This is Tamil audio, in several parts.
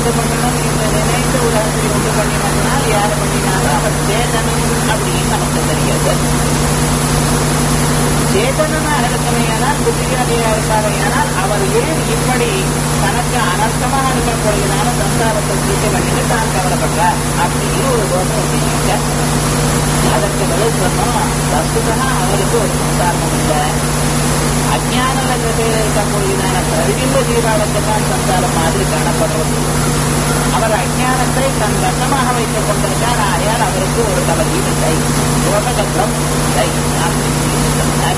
உண்டு பண்ணணும் என்று நினைத்து உலகத்தை உண்டு பண்ணினதுனால் யார் பண்ணினாலும் அவர் சேதனம் அப்படின்னு நமக்கு தெரியாது சேதனமாக இருக்கமையானால் புத்தியாதியா இருப்பாரையானால் அவர் ஏன் இப்படி தனக்கு அனர்த்தமாக இருக்கக்கூடியதான சம்சாரத்தை சிரிக்க பண்ணிட்டு தான் கவலைப்படுறார் அப்படின்னு ஒரு தோஷம் வச்சுக்கிட்ட அதற்கு பதில் சொன்னோம் வஸ்துதா அவருக்கு ஒரு சம்சாரமும் இல்லை அஜான லட்சத்தில் இருக்கக்கூடியதான பிரதிபிம்ப ஜீவாளுக்கு தான் சம்சாரம் மாதிரி காணப்படுறது அவர் அஜானத்தை தன் வசமாக வைத்துக் கொண்டிருக்கார் ஆயால் அவருக்கு ஒரு கவலையும் இல்லை யோககத்தம் இல்லை அப்படின்னு சொன்னார்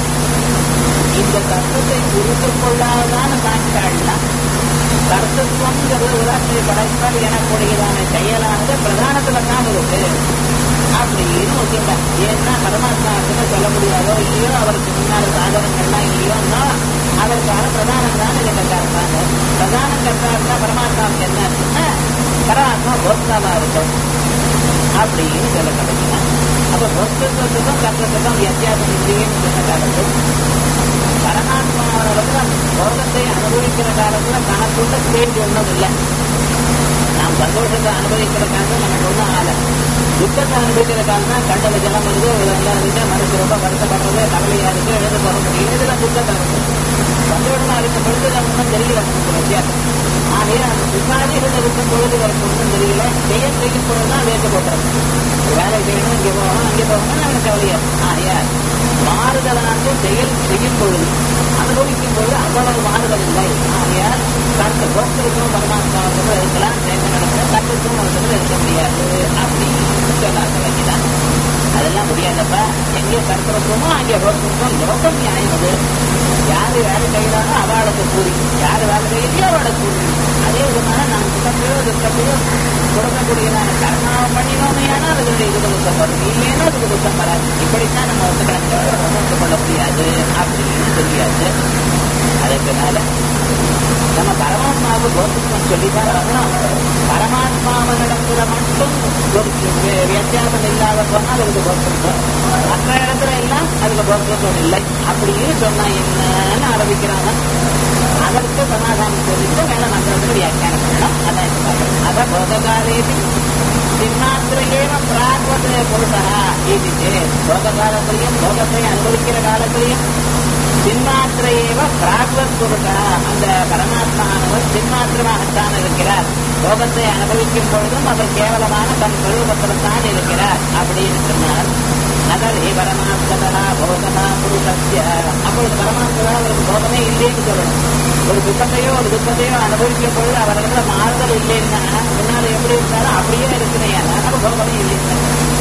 இந்த தத்துவத்தை புரிந்து கொள்ளாதான சாட்சியாள்னா கர்த்தத்துவங்கிறது உலகத்தை படைப்பால் எனக்கூடியதான செயலானது பிரதானத்துல தான் இருக்கு அப்படின்னு ஒத்துட்டார் ஏன்னா பரமாத்மாவுக்கு சொல்ல முடியாதோ இல்லையோ அவருக்கு முன்னால சாதனங்கள்லாம் இல்லையோன்னா அதற்கான பிரதானம் தான் இதுக்கு கர்த்தாங்க பிரதான கர்த்தா இருந்தா பரமாத்மாவுக்கு என்ன இருக்குன்னா பரமாத்மா போக்தாவா இருக்கும் அப்படின்னு சொல்ல கிடைக்கலாம் அப்ப போக்தத்துவத்துக்கும் கர்த்தத்துக்கும் வித்தியாசம் இல்லையேன்னு சொன்ன காலத்தில் பரமாத்மாவிடத்துல போகத்தை அனுபவிக்கிற காலத்துல தனக்குள்ள தேடி ஒன்றும் இல்லை நாம் சந்தோஷத்தை அனுபவிக்கிற காலத்துல நமக்கு ஒன்றும் ஆல துக்கத்தை அனுபவிக்கிற காலம் தான் கண்டல ஜலம் வருது இதெல்லாம் இருக்கு மனசு ரொம்ப வருத்தப்படுறது கவலையா இருக்கு எழுத போக முடியல இதெல்லாம் துக்கத்தை இருக்கு சந்தோஷமா இருக்கும் பொழுது நம்ம ஒன்றும் தெரியல நமக்கு வித்தியாசம் ஆகவே அந்த சுகாதிகள் இருக்கும் பொழுது எனக்கு ஒன்றும் தெரியல செய்ய செய்யும் பொழுது தான் வேட்டு போட்டுறது வேலை செய்யணும் இங்கே போகணும் அங்கே போகணும் நமக்கு கவலையா ஆகையா மாறுதலானது செயல் செய்யும் பொழுது அனுபவிக்கும் பொழுது அவ்வளவு மாறுதல் இல்லை ஆகையால் கருத்து போக்கிற்கும் பரமாத்மாவுக்கும் இருக்கலாம் சேதனத்தில் கருத்துக்கும் ஒருத்தர் இருக்க முடியாது அப்படின்னு சொல்ல தொடங்கினான் அதெல்லாம் முடியாதப்பா எங்கே கருத்துருக்கோமோ அங்கே போக்கிருக்கோம் லோகம் நியாயம் அது யாரு வேலை செய்யறானோ அவளுக்கு கூலி யாரு வேலை செய்யலையோ அவளுக்கு கூலி அதே விதமான நாம் சுகத்தையோ துக்கத்தையோ கொடுக்கக்கூடியதான கர்மாவை பண்ணினோமே ஆனால் அதனுடைய இதுக்கு துக்கம் வரும் இல்லைன்னா அதுக்கு துக்கம் வராது இப்படித்தான் நம்ம ஒத்துக்கலாம் ஒத்துக்கொள்ள முடியாது அப்படின்னு தெரியாது அதுக்கு மேல நம்ம பரமாத்மாவுக்கு கோத்துக்கம் சொல்லிதான் வரணும் பரமாத்மாவனிடத்துல மட்டும் ஒரு வி- வித்தியாசம் இல்லாத போனால் அதுக்கு கோத்திருக்கும் மற்ற இடத்துல எல்லாம் அதுக்கு கோத்திருக்கம் இல்லை அப்படின்னு சொன்னா என்னன்னு ஆரம்பிக்கிறாங்க அதற்கு சமாதானம் சொல்லிட்டு மேல மந்திரத்தில் வியாக்கியானம் பண்ணணும் அதான் இப்ப பார்க்கணும். அத போககாலேபி சின்னாத்திரையேவ பிராக்வத புருஷா இது போக காலத்திலையும் போகத்தை அனுபவிக்கிற காலத்திலையும் சின்மாத்திரையேவ பிராக்வத் புருஷா அந்த பரமாத்மானவர் சின்மாத்திரமாகத்தான் இருக்கிறார் போகத்தை அனுபவிக்கும் பொழுதும் அவர் கேவலமான தன் சொரூபத்தில்தான் இருக்கிறார் அப்படின்னு சொன்னார் நகரே பரமாத்மதா போகமா புருஷஸ்ய அப்பொழுது பரமாத்மதா அவருக்கு போகமே இல்லைன்னு சொல்லணும் ஒரு துக்கத்தையோ ஒரு துக்கத்தையோ அனுபவிக்கும் பொழுது அவரிடத்துல மாறுதல் இல்லைன்னா முன்னால எப்படி இருந்தாரோ அப்படியே இருக்கிறேன் அதனால போகமே இல்லைன்னு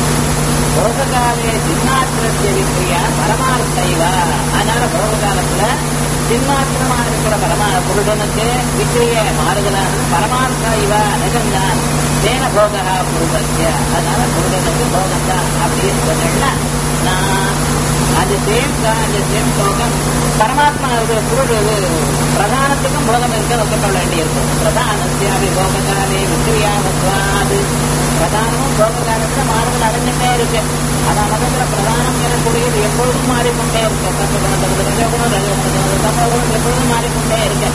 போககாலே சின்னாத்திரத்திய விக்ரியா பரமார்த்தைவா அதனால போக காலத்துல சின்மாத்திரமா இருக்கிற பரமா புருஷனுக்கு விக்ரிய மாறுதலானது பரமார்த்த இவ நிஜம்தான் தேன போகா புருஷஸ்ய அதனால புருஷனுக்கு போகம்தான் அப்படின்னு சொன்னா நான் அந்த சேம் அந்த சேம் போகம் பரமாத்மா இருக்கிற புருஷ பிரதானத்துக்கும் போகம் இருக்க ஒத்துக்கொள்ள வேண்டியிருக்கும் பிரதானத்தியாவி போககாலே விக்ரியாவத்வாது பிரதானமும் போக காலத்துல மாறுதல் அடைஞ்சுட்டே இருக்கு அதான் மதத்துல பிரதானம் எனக்கூடியது எப்பொழுதும் மாறிக்கொண்டே இருக்கு தத்துவகுணம் ரஜகுணம் ரஜகுணம் தமோகுணம் எப்பொழுதும் மாறிக்கொண்டே இருக்கு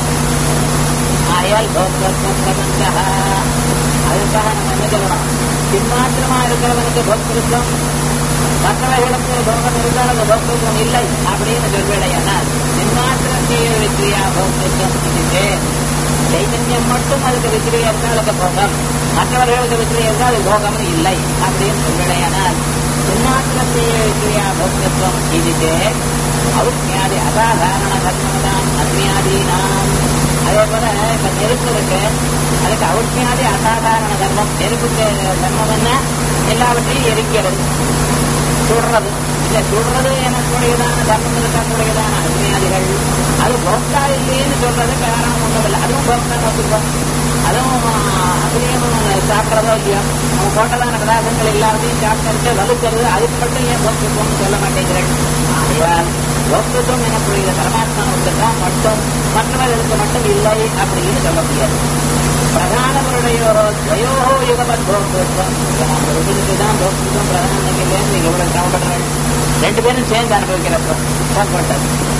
ஆயால் போக்தத்துவம் பிரபஞ்சா அதுக்காக நம்ம என்ன சொல்லணும் பின்மாத்திரமா இருக்கிறவனுக்கு போக்திருத்தம் மற்றவர்களுக்கு போகம் இருந்தால் அந்த போக்திருத்தம் இல்லை அப்படின்னு சொல்வேடையானால் பின்மாத்திரத்தையே விக்ரியா போக்திருத்தம் இது சைதன்யம் மட்டும் அதுக்கு விக்கிரியா இருந்தால் அதுக்கு போகம் மற்றவர்களுக்கு விக்கிரியா இருந்தால் அது போகம் இல்லை அப்படின்னு சொல்வேடையானால் பின்மாத்திரத்தையே விக்கிரியா போக்திருத்தம் இது அவுட்ஞாதி அசாதாரண கர்மதான் அக்னியாதீனாம் அதே போல இப்ப நெருப்பு இருக்கு அதுக்கு அவுட்ஞாதி அசாதாரண தர்மம் நெருப்புக்கு தர்மம் என்ன எல்லாவற்றையும் எரிக்கிறது சுடுறது இல்ல சுடுறது எனக்குடையதான தர்மம் இருக்கக்கூடியதான அக்னியாதிகள் அது போக்தா இல்லைன்னு சொல்றது காரணம் ஒன்றும் இல்லை அதுவும் போக்தா ஒத்துப்போம் அதுவும் அதுலேயும் சாப்பிட்றதோ இல்லையோ நம்ம போட்டதான பதார்த்தங்கள் எல்லாத்தையும் சாப்பிட்டு வலுக்கிறது அதுக்கு மட்டும் ஏன் போக்துவம்னு சொல்ல மாட்டேங்கிறேன் ஆகையால் போக்துவம் எனக்குரிய பரமாத்மாவுக்கு தான் மட்டும் மற்றவர்களுக்கு மட்டும் இல்லை அப்படின்னு சொல்ல முடியாது பிரதானவருடைய துவயோகோ யுகமத் போக்துவம் ஒருவருக்கு தான் போக்துவம் பிரதான இல்லைன்னு நீங்க எவ்வளவு கவலைப்படுறாங்க ரெண்டு பேரும் சேர்ந்து அனுபவிக்கிறப்போ போக்கப்பட்டது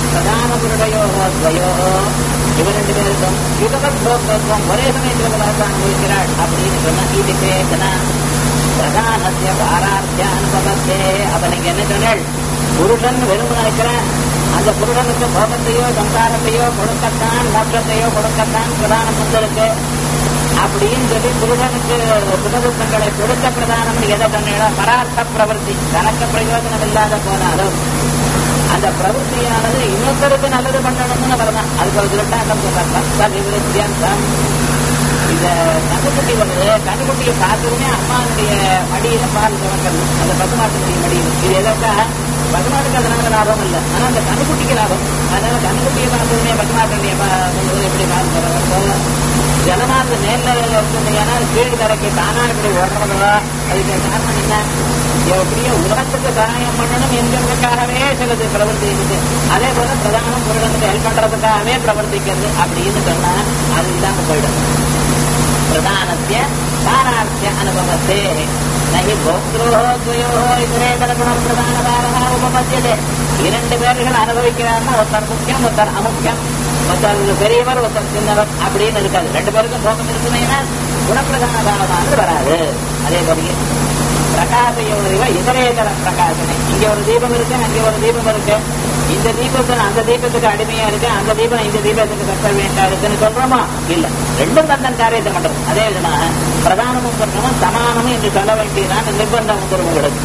பிரதான புருடையோ துவயோ இவர் ரெண்டு பேருக்கும் யுகபத் போக்தத்துவம் ஒரே சமயத்தில் அனுபவிக்கிறாள் அப்படின்னு சொன்னா இது கேட்கனா பிரதானத்திய பாரார்த்திய அனுபவத்தே அப்ப நீங்க என்ன சொன்னேள் புருஷன் வெறும் நினைக்கிறேன் அந்த புருஷனுக்கு போகத்தையோ சம்சாரத்தையோ கொடுக்கத்தான் மோட்சத்தையோ கொடுக்கத்தான் பிரதானம் வந்திருக்கு அப்படின்னு சொல்லி புருஷனுக்கு சுகதுக்கங்களை கொடுக்க பிரதானம் எதை சொன்னீங்களோ பரார்த்த பிரவருத்தி தனக்கு பிரயோஜனம் இல்லாத போனாலும் அந்த பிரவருத்தியானது இன்னொருத்தருக்கு நல்லது பண்ணணும்னு வரலாம் அதுக்கு ஒரு திருட்டாட்டம் சொல்றாங்க இந்த கண்ணுக்குட்டி வருது கண்ணுக்குட்டியை பார்த்ததுமே அம்மாவுடைய மடியில பால் சுமக்கிறது அந்த பசுமாட்டுடைய மடியில் இது எதற்கா பசுமாட்டுக்கு அதனால லாபம் இல்லை ஆனா அந்த கண்ணுக்குட்டிக்கு லாபம் அதனால கண்ணுக்குட்டியை பார்த்ததுமே பசுமாட்டுடைய எப்படி பால் சுமக்கிறதோ ஜலமானது மேல இருந்ததுன்னா கீழ் தரைக்கு தானா இப்படி ஓடுறதோ அதுக்கு காரணம் என்ன எப்படியோ உலகத்துக்கு சகாயம் பண்ணணும் என்கிறதுக்காகவே சிலது பிரவர்த்திக்குது அதே போல பிரதானம் புருடனுக்கு ஹெல்ப் பண்றதுக்காகவே பிரவர்த்திக்கிறது அப்படின்னு சொன்னா அது இல்லாம போயிடும் பிரதானத்திய பாரார்த்திய அனுபவத்தே நகி போக்திரோஹோ துவயோஹோ இதரேதர குணம் பிரதான பாரகா உபபத்தியதே இரண்டு பேர்கள் அனுபவிக்கிறார்னா ஒருத்தர் முக்கியம் ஒருத்தர் அமுக்கியம் ஒருத்தர் பெரியவர் ஒருத்தர் சின்னவர் அப்படின்னு இருக்காது ரெண்டு பேருக்கும் போக்கம் இருக்குன்னா குணப்பிரதான பாவமானது வராது அதே போலயே பிரகாசையோரிவ இதரேதர பிரகாசனை இங்க ஒரு தீபம் இருக்கு அங்க ஒரு தீபம் இருக்கு இந்த தீபத்துல அந்த தீபத்துக்கு அடிமையா இருக்கு அந்த தீபம் இந்த தீபத்துக்கு கர்த்தவியண்டா இருக்குன்னு சொல்றோமா இல்ல ரெண்டும் தந்தன் காரியத்தை பண்றது அதே விதமாக பிரதானமும் பண்றமும் சமானமும் என்று சொல்ல வேண்டியதான் நிர்பந்தம் வந்துடும் உங்களுக்கு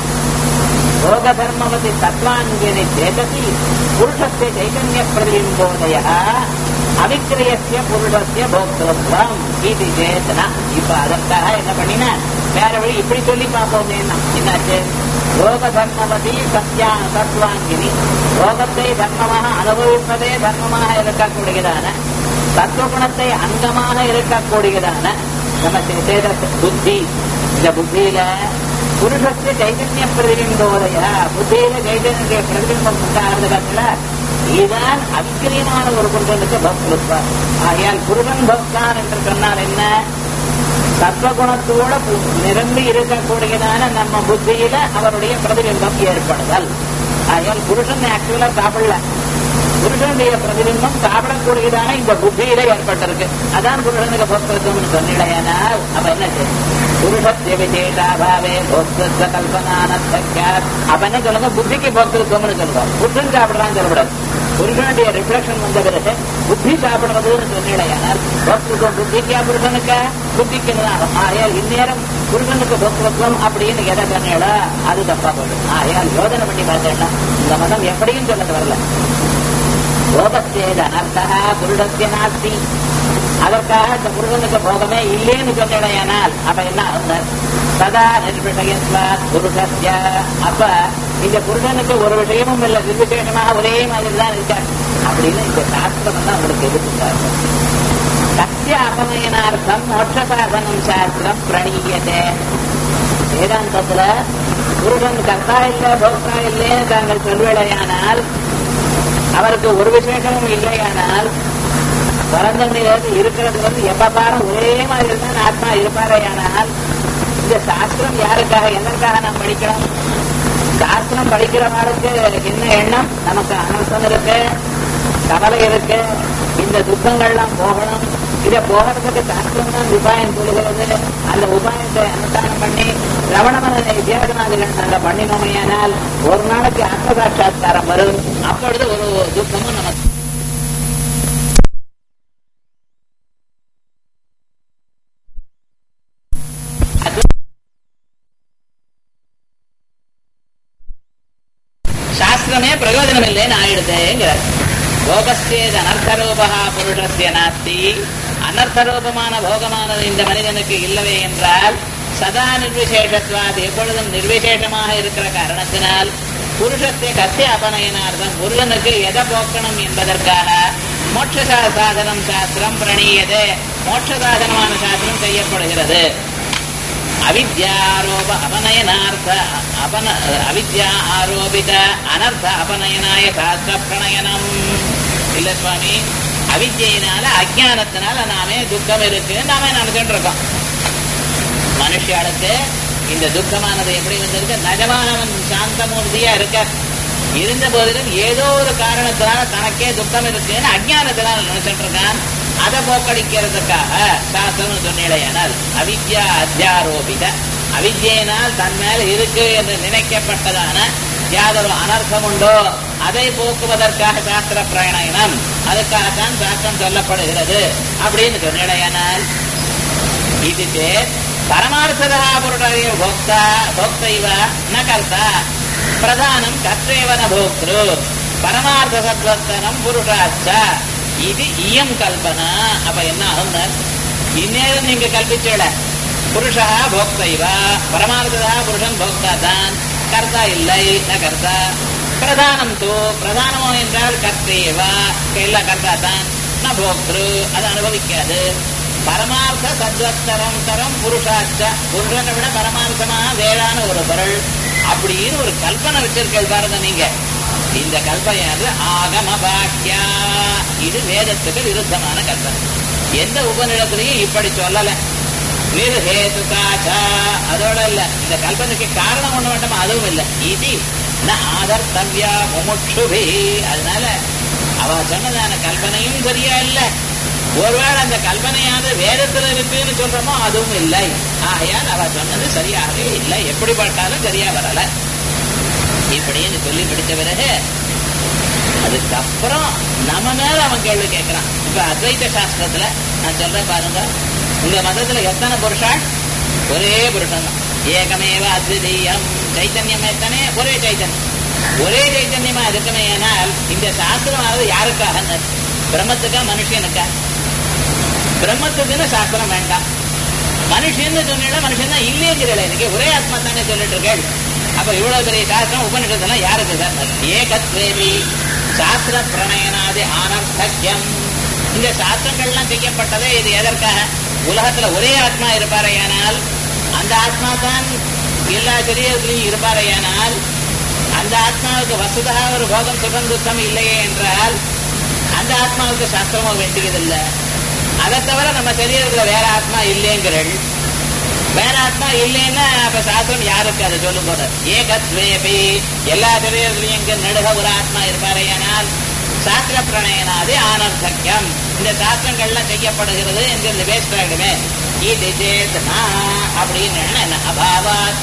யோக தர்மவதி தத்வாஞ்சலி சேதசி புருஷஸ்ய சைதன்ய பிரதிபிம்போதய அவிக்கிரயசிய புருஷஸ்ய போக்திருத்வம் இது சேதனா இப்ப அதற்காக என்ன பண்ணினா வேற வழி இப்படி சொல்லி பார்ப்போம் என்னாச்சு யோக தர்மவதி சத்யா தத்வாங்கினி யோகத்தை தர்மமாக அனுபவிப்பதே தர்மமாக இருக்கக்கூடியதான தத்துவகுணத்தை அங்கமாக இருக்கக்கூடியதான நம்ம சேத புத்தி இந்த புத்தியில புருஷத்து சைதன்ய பிரதிபிம்போதய புத்தியில சைதன்ய பிரதிபிம்பம் உண்டாகிறது கத்துல இதுதான் அக்கிரியமான ஒரு புருஷனுக்கு பக்திருப்பார் ஆகையால் புருஷன் பக்தான் என்று சொன்னால் என்ன சத்வகுணத்தோட நிரம்பி இருக்கக்கூடியதான நம்ம புத்தியில அவருடைய பிரதிபிம்பம் ஏற்படுதல் ஆகையால் புருஷன் ஆக்சுவலா சாப்பிடல புருஷனுடைய பிரதிபிம்பம் சாப்பிடக்கூடியதான இந்த புத்தியில ஏற்பட்டிருக்கு அதான் புருஷனுக்கு போக்குவரத்துன்னு சொன்னிடையானால் அப்ப என்ன செய்யும் புருஷத்திய விசேஷாபாவே போக்குவரத்து கல்பனான அப்ப என்ன சொல்லுங்க புத்திக்கு போக்குவரத்துவம்னு சொல்லுவோம் புருஷன் சாப்பிடறான்னு சொல்லக்கூடாது புருஷனுடைய ரிஃப்ளெக்ஷன் வந்த பிறகு புத்தி சாப்பிடுறதுன்னு சொன்னிடையானால் போக்குவரத்துவம் புத்திக்கா புருஷனுக்கா புத்திக்கு ஆகையால் இந்நேரம் புருஷனுக்கு போக்குவரத்துவம் அப்படின்னு எதை சொன்னீங்களோ அது தப்பா போயிடும் ஆகையால் யோஜனை பண்ணி பார்த்தேன்னா இந்த மதம் எப்படியும் சொல்லது வரல போகத்தேது அனர்த்தா புருடத்திய நாஸ்தி அதற்காக இந்த புருஷனுக்கு போகமே இல்லேன்னு சொன்னால் அப்ப என்ன ஆகுந்தார் சதா நிர்விஷயத்வா புருஷத்ய அப்ப இந்த புருஷனுக்கு ஒரு விஷயமும் இல்லை நிர்விசேஷமாக ஒரே மாதிரி தான் இருக்கார் அப்படின்னு இந்த சாஸ்திரம் தான் உங்களுக்கு எதிர்த்தார் சத்திய அபமயனார்த்தம் மோட்ச சாதனம் சாஸ்திரம் பிரணீயதே வேதாந்தத்துல புருஷன் கர்த்தா இல்லை போக்தா இல்லைன்னு தாங்கள் சொல்வேடையானால் அவருக்கு ஒரு விசேஷமும் இல்லையானால் பிறந்தவனிலிருந்து இருக்கிறது வந்து எப்ப பாரு ஒரே மாதிரி தான் ஆத்மா இருப்பாரையானால் இந்த சாஸ்திரம் யாருக்காக எதற்காக நாம் படிக்கணும் சாஸ்திரம் படிக்கிறவர்களுக்கு என்ன எண்ணம் நமக்கு அனர்த்தம் இருக்கு கவலை இருக்கு இந்த துக்கங்கள்லாம் போகணும் இதை போகிறதுக்கு சாஸ்திரம் தான் உபாயம் சொல்லுகிறது அந்த உபாயத்தை அனுஷ்டானம் பண்ணி ரவணமன வித்தியாசனாதிகள் நாங்கள் பண்ணினோமையானால் ஒரு நாளைக்கு ஆத்ம சாட்சா்காரம் வரும் அப்பொழுது ஒரு துக்கமும் நமக்கு சாஸ்திரமே பிரயோஜனம் இல்லைன்னு ஆயிடுதுங்கிறார் போகஸ்தேது அனர்த்தரூபா புருஷஸ்ய நாஸ்தி அனர்த்தரூபமான போகமானது இந்த மனிதனுக்கு இல்லவே என்றால் சதா நிர்விசேஷத்வாது எப்பொழுதும் நிர்விசேஷமாக இருக்கிற காரணத்தினால் புருஷத்தை கத்திய அபநயனார்த்தம் புருஷனுக்கு எதை போக்கணும் என்பதற்காக மோட்ச சாதனம் சாஸ்திரம் பிரணீயது மோட்ச சாதனமான சாஸ்திரம் செய்யப்படுகிறது அவித்யாரோப அபநயனார்த்த அபன அவித்யா ஆரோபித அனர்த்த அபநயனாய சாஸ்திர பிரணயனம் இல்ல சுவாமி அவித்யினால அஜானத்தினால நாமே துக்கம் இருக்கு நாம நினைச்சுட்டு இருக்கோம் மனுஷாளுக்கு இந்த துக்கமானது எப்படி வந்திருக்கு நிஜமானவன் சாந்தமூர்த்தியா இருக்க இருந்த போதிலும் ஏதோ ஒரு காரணத்தினால தனக்கே துக்கம் இருக்குன்னு அஜ்ஞானத்தினால நினைச்சிட்டு இருக்கான் அதை போக்கடிக்கிறதுக்காக சாஸ்திரம் சொன்னிடையானால் அவித்யா அத்தியாரோபித அவித்யினால் தன் மேல இருக்கு என்று நினைக்கப்பட்டதான யாதொரு அனர்த்தம் உண்டோ அதை போக்குவதற்காக சாஸ்திர பிரயணம் அதுக்காகத்தான் சாஸ்திரம் சொல்லப்படுகிறது அப்படின்னு சொன்னிடையானால் இது சேத் பரமார்த்ததா புருடரிய போக்தா போக்தைவ ந கர்த்தா பிரதானம் கர்த்தேவ ந போக்திரு பரமார்த்த சத்வத்தனம் புருஷாச்ச இது இயம் கல்பனா அப்ப என்ன ஆகும்னா இந்நேரம் நீங்க கல்பிச்சல புருஷா போக்தைவ பரமார்த்ததா புருஷன் போக்தா தான் கர்த்தா இல்லை ந கர்த்தா பிரதானம் தோ பிரதானமோ என்றால் கர்த்தேவா எல்லா கர்த்தா தான் ந போக்திரு அது அனுபவிக்காது பரமார்த்த சத்வத்தரம் தரம் புருஷாச்ச புருஷனை விட பரமார்த்தமா வேறான ஒரு பொருள் அப்படின்னு ஒரு கல்பனை வச்சிருக்கீங்க பாருங்க நீங்க இந்த கல்பனையானது ஆகம பாக்கியா இது வேதத்துக்கு விருத்தமான கல்பனை எந்த உபநிடத்திலையும் இப்படி சொல்லல நிர்ஹேதுகாச்சா அதோட இல்ல இந்த கல்பனைக்கு காரணம் ஒண்ணு மட்டும் அதுவும் இல்லை இது ந ஆதர்த்தவ்யா முமுட்சுபி அதனால அவ சொன்னதான கல்பனையும் சரியா இல்லை ஒருவேளை அந்த கல்பனையானது வேதத்துல இருக்குன்னு சொல்றோமோ அதுவும் இல்லை ஆகையால் அவ சொன்னது சரியாகவே இல்லை எப்படி பார்த்தாலும் சரியா வரல இப்படின்னு சொல்லி பிடிச்ச பிறகு அதுக்கப்புறம் நம்ம மேல அவன் கேள்வி கேட்கிறான் இப்ப அத்வைத சாஸ்திரத்துல நான் சொல்றேன் பாருங்க உங்க மதத்துல எத்தனை புருஷாள் ஒரே புருஷன் தான் ஏகமேவ அத்விதீயம் சைத்தன்யம் எத்தனை ஒரே சைத்தன்யம் ஒரே சைத்தன்யமா இருக்குமே ஏனால் இந்த சாஸ்திரமானது யாருக்காக பிரம்மத்துக்கா மனுஷனுக்கா பிரம்மத்துக்குன்னு சாஸ்திரம் வேண்டாம் மனுஷன்னு சொன்னா மனுஷன் தான் இல்லைங்கிறல எனக்கு ஒரே ஆத்மா தானே சொல்லிட்டு இருக்கேள் அப்ப இவ்வளவு பெரிய சாஸ்திரம் உபநிஷத்தெல்லாம் யாருக்கு சார் ஏகத்வேவி சாஸ்திர பிரணயனாதி ஆனர்த்தக்கியம் இந்த சாஸ்திரங்கள்லாம் செய்யப்பட்டதே இது எதற்காக உலகத்துல ஒரே ஆத்மா இருப்பாரையானால் அந்த ஆத்மா தான் எல்லா சரீரத்திலையும் இருப்பாரையானால் அந்த ஆத்மாவுக்கு வசுதா ஒரு போகம் சுகம் துக்கம் இல்லையே என்றால் அந்த ஆத்மாவுக்கு சாஸ்திரமோ வேண்டியதில்லை அதை தவிர நம்ம சரீரத்துல வேற ஆத்மா இல்லைங்கிறள் வேற ஆத்மா இல்லைன்னா அப்ப சாஸ்திரம் யாருக்கு அதை சொல்லும் போது ஏகத்வேபி எல்லா சரீரத்திலையும் இங்க நடுக ஒரு ஆத்மா இருப்பாரையானால் சாஸ்திர பிரணயனாது ஆனர்த்தக்கியம் இந்த சாஸ்திரங்கள்லாம் செய்யப்படுகிறது என்கிறது வேஸ்ட் ஆகிடுமே இது சேத்னா அப்படின்னு என்ன அபாவாத்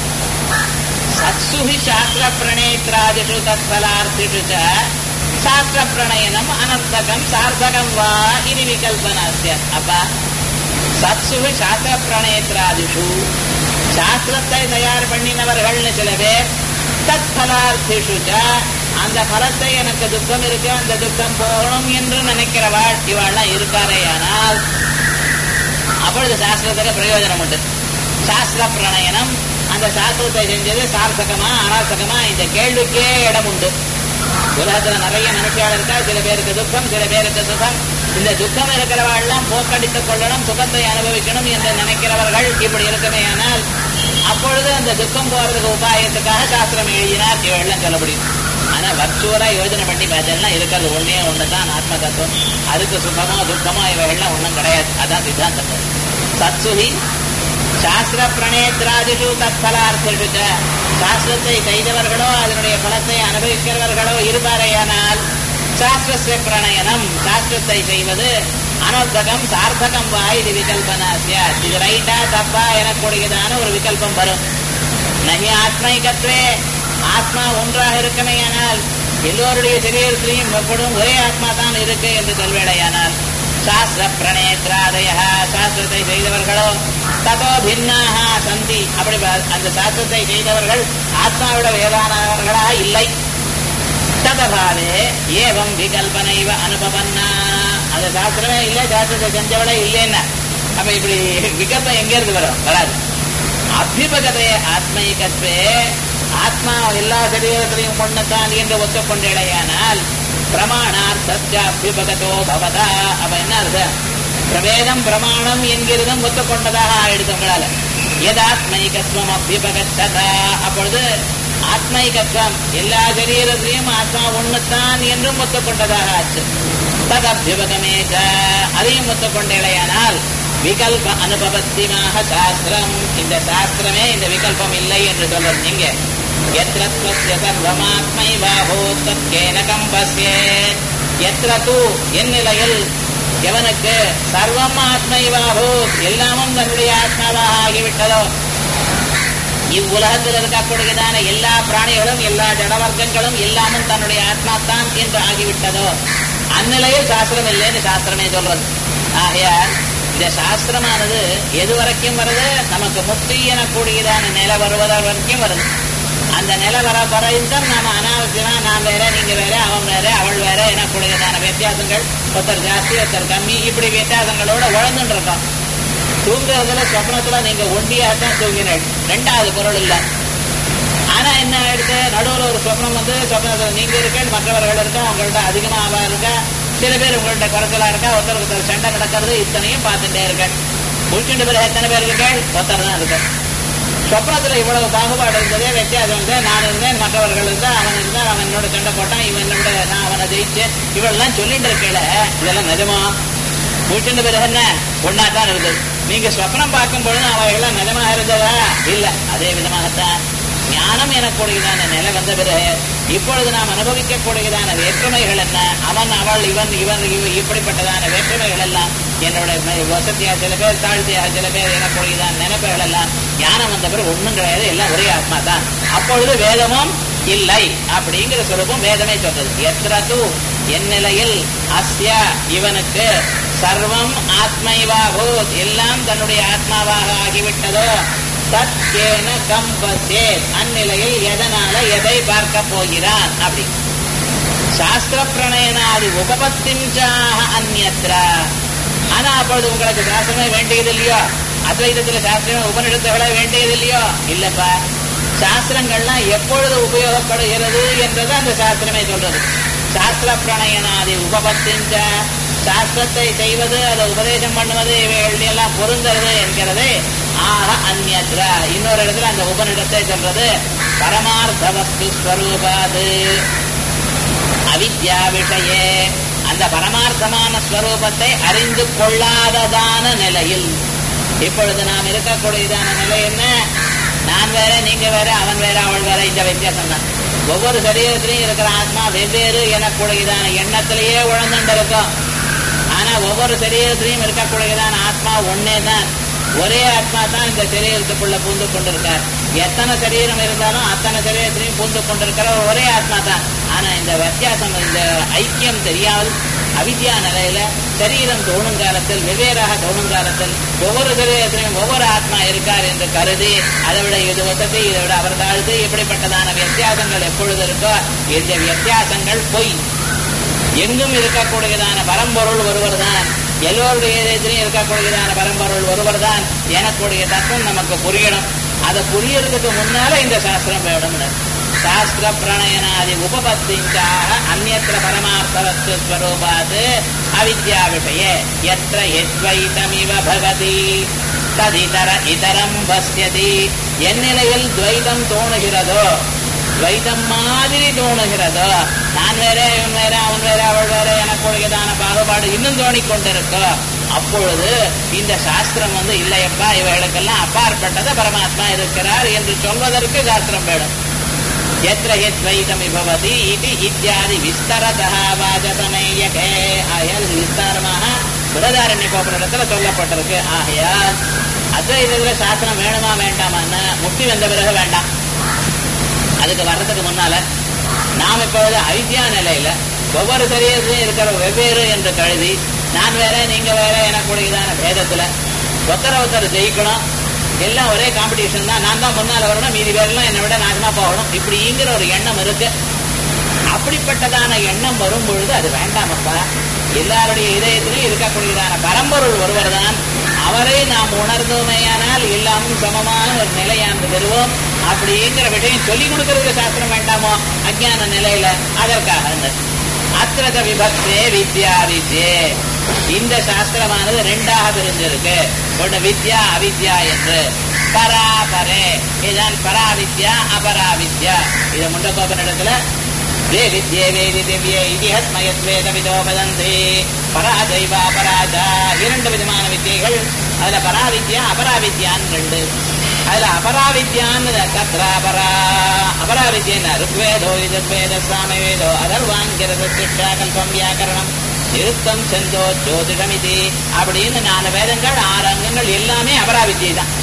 சத்சுஹி சாஸ்திர பிரணேத்ராதிஷு தத்பலார்த்திஷு ச சாஸ்திர பிரணயனம் அனர்த்தகம் சார்த்தகம் வா இது விகல்பனாஸ்ய அப்பா சத்சுகு சாஸ்திர பிரணேத்ராதிஷு சாஸ்திரத்தை தயார் பண்ணினவர்கள்னு சில பேர் தத் பலார்த்திஷு அந்த பலத்தை எனக்கு துக்கம் இருக்கு அந்த துக்கம் போகணும் என்று நினைக்கிறவாள் இவாள்லாம் இருக்காரேயானால் அப்பொழுது சாஸ்திரத்துக்கு பிரயோஜனம் உண்டு சாஸ்திர பிரணயனம் அந்த சாஸ்திரத்தை செஞ்சது சார்த்தகமா அனார்த்தகமா இந்த கேள்விக்கே இடம் உண்டு உலகத்துல நிறைய மனுஷியால் இருக்கா சில பேருக்கு துக்கம் சில பேருக்கு சுகம் இந்த துக்கம் இருக்கிறவர்கள்லாம் போக்கடித்துக் கொள்ளணும் சுகத்தை அனுபவிக்கணும் என்று நினைக்கிறவர்கள் இப்படி இருக்குமே ஆனால் அப்பொழுது அந்த துக்கம் போறதுக்கு உபாயத்துக்காக சாஸ்திரம் எழுதினார் இவெல்லாம் சொல்ல முடியும் ஆனா வர்ச்சுவலா யோஜனை பண்ணி பார்த்தெல்லாம் இருக்கிறது ஒன்னே ஒண்ணுதான் ஆத்ம தத்துவம் அதுக்கு சுகமோ துக்கமோ இவைகள்லாம் ஒண்ணும் கிடையாது அதான் சித்தாந்தம் சத்சுகி சாஸ்திர பிரணேத்ராதிஷு தத்பலார்த்திஷு சாஸ்திரத்தை செய்தவர்களோ அதனுடைய பலத்தை அனுபவிக்கிறவர்களோ இருப்பாரையானால் சாஸ்திரஸ்ய பிரணயனம் சாஸ்திரத்தை செய்வது அனர்த்தகம் சார்த்தகம் வா இது விகல்பனாசிய இது ரைட்டா தப்பா எனக்கூடியதான ஒரு விகல்பம் வரும் நகி ஆத்மைகத்வே ஆத்மா ஒன்றாக இருக்கமையானால் எல்லோருடைய சரீரத்திலையும் எப்படும் ஒரே ஆத்மா தான் இருக்கு என்று சொல்வேடையானால் சாஸ்திர பிரணேத்ராதய சாஸ்திரத்தை செய்தவர்களோ ததோ பின்னாக சந்தி அப்படி அந்த சாஸ்திரத்தை செய்தவர்கள் ஆத்மாவிட வேதானவர்களா இல்லை ததபாவே ஏவம் விகல்பனைவ அனுபவன்னா அந்த சாஸ்திரமே இல்லை சாஸ்திரத்தை செஞ்சவளே இல்லைன்னா அப்ப இப்படி விகல்பம் எங்க இருந்து வரும் வராது அபிபகதே ஆத்மீகத்வே ஆத்மா எல்லா சரீரத்திலையும் கொண்டுத்தான் என்று ஒத்துக்கொண்டேடையானால் பிரமாணார்த்தஸ்ய அபிபகதோ பவதா அப்ப என்ன அர்த்தம் பிரவேதம் பிரமாணம் என்கிறதும் ஒத்துக்கொண்டதாக ஆயிடுது உங்களால எதாத்மைகத்துவம் அபிபகச்சத அப்பொழுது ஆத்மைகத்துவம் எல்லா சரீரத்திலையும் ஆத்மா ஒண்ணுத்தான் என்றும் ஒத்துக்கொண்டதாக ஆச்சு ததபியுபகமே அதையும் ஒத்துக்கொண்டேடையானால் விகல்ப அனுபவத்திமாக சாஸ்திரம் இந்த சாஸ்திரமே இந்த விகல்பம் இல்லை என்று சொல்றது நீங்க எத்திர ஸ்வஸ்ய சர்வமாத்மைவாஹோ தத்கேன கம்பஸ்யே எத்திர தூ என் நிலையில் எவனுக்கு சர்வம் ஆத்மைவாஹோ எல்லாமும் தன்னுடைய ஆத்மாவாக ஆகிவிட்டதோ இவ்வுலகத்தில் இருக்கக்கூடியதான எல்லா பிராணிகளும் எல்லா ஜடவர்க்கங்களும் எல்லாமும் தன்னுடைய ஆத்மா தான் என்று ஆகிவிட்டதோ அந்நிலையில் சாஸ்திரம் இல்லைன்னு சாஸ்திரமே சொல்றது ஆகையால் இந்த சாஸ்திரமானது எது வரைக்கும் வருது நமக்கு முக்தி எனக்கூடியதான நிலை வருவத வரைக்கும் வருது அந்த நிலை வர வரைக்கும் நாம அனாவசியமா நான் வேற நீங்க வேற அவன் வேற அவள் வேற எனக்கூடியதான வித்தியாசங்கள் ஒருத்தர் ஜாஸ்தி ஒருத்தர் கம்மி இப்படி வித்தியாசங்களோட உழந்துட்டு இருக்கோம் தூங்குறதுல சொப்னத்துல நீங்க ஒண்டியாத்தான் தூங்கினீள் ரெண்டாவது பொருள் இல்ல ஆனா என்ன ஆயிடுது நடுவுல ஒரு சொப்னம் வந்து சொப்னத்துல நீங்க இருக்கேன் மற்றவர்கள் இருக்கா உங்கள்ட்ட அதிகமா அவா இருக்கா சில பேர் உங்கள்ட்ட குறைச்சலா இருக்கா ஒருத்தர் ஒருத்தர் சண்டை நடக்கிறது இத்தனையும் பார்த்துட்டே இருக்கேன் முடிச்சுட்டு பிறகு எத்தனை பேர் இருக்கேன் ஒருத்தர் தான் இருக்கேன் சொப்னத்துல இவ்வளவு பாகுபாடு இருந்ததே வித்தியாசம் வந்து நான் இருந்தேன் மற்றவர்கள் இருந்தா அவன் இருந்தா அவன் என்னோட சண்டை போட்டான் இவன் என்னோட நான் அவனை ஜெயிச்சேன் இவெல்லாம் சொல்லிட்டு இருக்கேல இதெல்லாம் நிஜமா முடிச்சுட்டு பிறகு என்ன ஒன்னா தான் இருக்குது நீங்க சொப்னம் பார்க்கும் பொழுது அவைகள்லாம் நிஜமாக இருந்ததா இல்ல அதே விதமாகத்தான் ஞானம் எனக்கூடியதான நிலை வந்த பிறகு இப்பொழுது நாம் அனுபவிக்கக்கூடியதான வேற்றுமைகள் என்ன அவன் அவள் இவன் இவன் இவ இப்படிப்பட்டதான வேற்றுமைகள் எல்லாம் என்னோட வசதியா சில பேர் தாழ்த்தியாக சில பேர் எனக்கூடியதான நினைப்புகள் எல்லாம் ஞானம் வந்த பிறகு ஒண்ணும் கிடையாது எல்லாம் ஒரே ஆத்மா தான் அப்பொழுது வேதமும் இல்லை அப்படிங்கிற சொரூபம் வேதமே சொல்றது எத்திர தூ என் நிலையில் அஸ்ய இவனுக்கு சர்வம் ஆத்மைவாகோ எல்லாம் தன்னுடைய ஆத்மாவாக ஆகிவிட்டதோ தத்கேன கம்பசே அந்நிலையில் எதனால எதை பார்க்க போகிறான் அப்படி சாஸ்திர பிரணயனாதி உபபத்திஞ்சாக அந்நத்திர ஆனா அப்பொழுது உங்களுக்கு சாஸ்திரமே வேண்டியது இல்லையோ அத்வைதத்துல சாஸ்திரமே உபனிடத்துகளே வேண்டியது இல்லையோ இல்லப்பா சாஸ்திரங்கள்லாம் எப்பொழுது உபயோகப்படுகிறது என்றது அந்த சாஸ்திரமே சொல்றது சாஸ்திர பிரணயனாதி உபபத்திஞ்ச சாஸ்திரத்தை செய்வது அதை உபதேசம் பண்ணுவது இவைகள் எல்லாம் பொருந்தது என்கிறது ஆக அந்நத்திர இன்னொரு இடத்துல அந்த உபனிடத்தை சொல்றது பரமார்த்த வஸ்து ஸ்வரூபாது அவித்யா விஷயே அந்த பரமார்த்தமான ஸ்வரூபத்தை அறிந்து கொள்ளாததான நிலையில் இப்பொழுது நாம் இருக்கக்கூடியதான நிலை என்ன நான் வேற நீங்க வேற அவன் வேற அவள் வேற இந்த வித்தியாசம் தான் ஒவ்வொரு சரீரத்திலையும் இருக்கிற ஆத்மா வெவ்வேறு எனக்கூடியதான எண்ணத்திலேயே உழந்துட்டு இருக்கும் ஆனா ஒவ்வொரு சரீரத்திலையும் இருக்கக்கூடியதான ஆத்மா ஒன்னே தான் ஒரே ஆத்மா தான் இந்த சரீரத்துக்குள்ள பூந்து கொண்டிருக்கார் எத்தனை சரீரம் இருந்தாலும் அத்தனை சரீரத்திலையும் பூந்து கொண்டிருக்கிற ஒரே ஆத்மா தான் ஆனா இந்த வித்தியாசம் இந்த ஐக்கியம் தெரியாமல் அவித்யா நிலையில சரீரம் தோணும் காலத்தில் வெவ்வேறாக தோணும் காலத்தில் ஒவ்வொரு சரீரத்திலையும் ஒவ்வொரு ஆத்மா இருக்கார் என்று கருதி அதை விட இது வசதி இதை விட அவர் தாழ்த்து இப்படிப்பட்டதான வித்தியாசங்கள் எப்பொழுது இருக்கோ இந்த வித்தியாசங்கள் பொய் எங்கும் இருக்கக்கூடியதான பரம்பொருள் ஒருவர் தான் எல்லோருடைய இதயத்திலையும் இருக்கக்கூடியதான பரம்பொருள் ஒருவர் தான் எனக்குடைய தத்துவம் நமக்கு புரியணும் அதை புரியறதுக்கு முன்னால இந்த சாஸ்திரம் வேணும்னு சாஸ்திர பிரணயனாதி உபபத்திங்காக அந்நத்திர பரமார்த்த வஸ்து ஸ்வரூபாத் அவித்யா விஷய எത്ര எத்வைதமிவ பகதி ததிதர இதரம் பஸ்யதி என் நிலையில் துவைதம் தோணுகிறதோ துவைதம் மாதிரி தோணுகிறதோ நான் வேற இவன் வேற அவன் வேற அவள் வேற எனக்குடையதான பாகுபாடு இன்னும் தோணிக்கொண்டிருக்கோ அப்பொழுது இந்த சாஸ்திரம் வந்து இல்லையப்பா இவைகளுக்கெல்லாம் அப்பாற்பட்டத பரமாத்மா இருக்கிறார் என்று சொல்வதற்கு சாஸ்திரம் வேணும் எத்திர எத்வைதம் விபவதி இது இத்தியாதி விஸ்தரதா வாஜபமேயகே ஆகையால் இது விஸ்தாரமாக பிரதாரண்ய கோபுரத்துல சொல்லப்பட்டிருக்கு ஆகையால் அத்வைதத்துல சாஸ்திரம் வேணுமா வேண்டாமான்னு முக்தி வந்த பிறகு வேண்டாம் அதுக்கு வர்றதுக்கு முன்னால நாம் இப்பொழுது ஐத்தியா நிலையில ஒவ்வொரு சரீரத்திலையும் இருக்கிற வெவ்வேறு என்று கழுதி நான் வேற நீங்க வேற எனக்குடையதான பேதத்துல ஒருத்தர ஒருத்தர் ஜெயிக்கணும் எல்லாம் ஒரே காம்படிஷன் தான் நான் தான் முன்னால வரணும் மீதி பேரெல்லாம் என்னை விட நாசமா போகணும் இப்படிங்கிற ஒரு எண்ணம் இருக்கு அப்படிப்பட்டதான எண்ணம் வரும் பொழுது அது வேண்டாமப்பா எல்லாருடைய இதயத்திலும் இருக்கக்கூடியதான பரம்பொருள் ஒருவர் தான் அவரை நாம் உணர்ந்தோமேயானால் எல்லாமும் சமமான ஒரு நிலையானது பெறுவோம் அப்படிங்கிற விஷயம் சொல்லிக் கொடுக்கறதுக்கு சாஸ்திரம் வேண்டாமோ அஜ்ஞான நிலையில அதற்காக அத்திரத விபக்தே வித்யா வித்யே இந்த சாஸ்திரமானது ரெண்டாக பிரிஞ்சிருக்கு ஒன்று வித்யா அவித்யா என்று பராபரே இதுதான் பராவித்யா அபராவித்யா இது முண்டகோபனிடத்துல வே வித்யே வேதி திவ்யே இதிஹஸ்மயத்வேத விதோ வதந்தி பராஜைவா பராஜா இரண்டு விதமான வித்தியைகள் அதுல பராவித்யா அபராவித்யான்னு ரெண்டு அதுல அபராவித்யான்னு தத்ரா அபரா அபராவித்யன்னு ருக்வேதோ யஜுர்வேத சாமவேதோ அதர்வாங்கிரத சிக்ஷா கல்பம் வியாக்கரணம் நிருத்தம் செந்தோ ஜோதிடம் இது அப்படின்னு நாலு வேதங்கள் ஆறு அங்கங்கள் எல்லாமே அபராவித்யை தான்